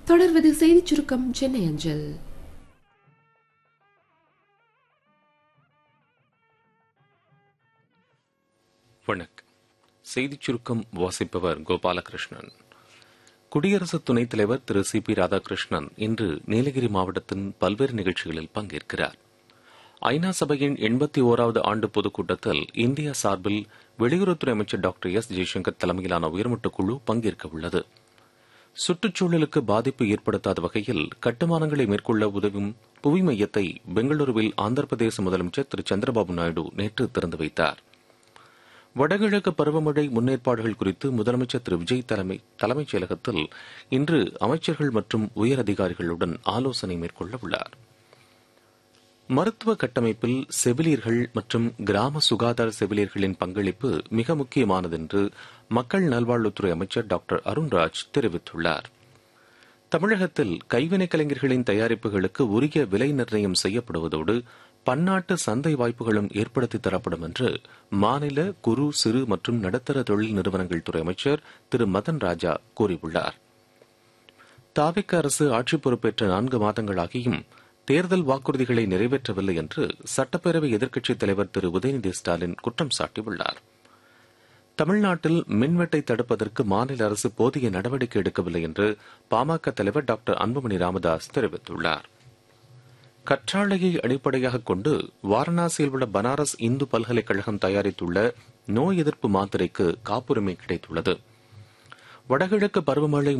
தொடர்வது செய்திச் சுருக்கம் சென்னை அஞ்சல் வணக்கம் செய்திச் சுருக்கம் வாசிப்பவர் கோபாலகிருஷ்ணன் குடியரசு துணைத் தலைவர் திரு சி பி ராதாகிருஷ்ணன் இன்று நீலகிரி மாவட்டத்தின் பல்வேறு நிகழ்ச்சிகளில் பங்கேற்கிறார் ஐநா சபையின் எண்பத்தி ஓராவது ஆண்டு பொதுக்கூட்டத்தில் இந்தியா சார்பில் வெளியுறவுத்துறை அமைச்சர் டாக்டர் எஸ் ஜெய்சங்கர் தலைமையிலான உயர்மட்ட குழு பங்கேற்க உள்ளது சுற்றுச்சூழலுக்கு பாதிப்பு ஏற்படுத்தாத வகையில் கட்டுமானங்களை மேற்கொள்ள உதவும் புவி மையத்தை பெங்களூருவில் ஆந்திர பிரதேச முதலமைச்சர் திரு சந்திரபாபு நாயுடு நேற்று திறந்து வைத்தார் வடகிழக்கு பருவமழை முன்னேற்பாடுகள் குறித்து முதலமைச்சர் திரு விஜய் தலைமை தலைமைச் செயலகத்தில் இன்று அமைச்சர்கள் மற்றும் உயர் அதிகாரிகளுடன் ஆலோசனை மேற்கொள்ள உள்ளார் மருத்துவ கட்டமைப்பில் செவிலியர்கள் மற்றும் கிராம சுகாதார செவிலியர்களின் பங்களிப்பு மிக முக்கியமானது என்று மக்கள் நல்வாழ்வுத்துறை அமைச்சர் டாக்டர் அருண்ராஜ் தெரிவித்துள்ளார் தமிழகத்தில் கைவினைக் கலைஞர்களின் தயாரிப்புகளுக்கு உரிய விலை நிர்ணயம் செய்யப்படுவதோடு பன்னாட்டு சந்தை வாய்ப்புகளும் ஏற்படுத்தி தரப்படும் என்று மாநில குறு சிறு மற்றும் நடுத்தர தொழில் நிறுவனங்கள் துறை அமைச்சர் திரு மதன் ராஜா கூறியுள்ளார் தாவிக்க அரசு ஆட்சி பொறுப்பேற்ற நான்கு மாதங்களாகியும் தேர்தல் வாக்குறுதிகளை நிறைவேற்றவில்லை என்று சட்டப்பேரவை எதிர்க்கட்சித் தலைவர் திரு உதயநிதி ஸ்டாலின் குற்றம் சாட்டியுள்ளார் தமிழ்நாட்டில் மின்வெட்டை தடுப்பதற்கு மாநில அரசு போதிய நடவடிக்கை எடுக்கவில்லை என்று பாமக தலைவர் டாக்டர் அன்புமணி ராமதாஸ் தெரிவித்துள்ளார் கற்றாழையை அடிப்படையாக கொண்டு வாரணாசியில் உள்ள பனாரஸ் இந்து பல்கலைக்கழகம் தயாரித்துள்ள நோய் எதிர்ப்பு மாத்திரைக்கு காப்புரிமை கிடைத்துள்ளது வடகிழக்கு பருவமழை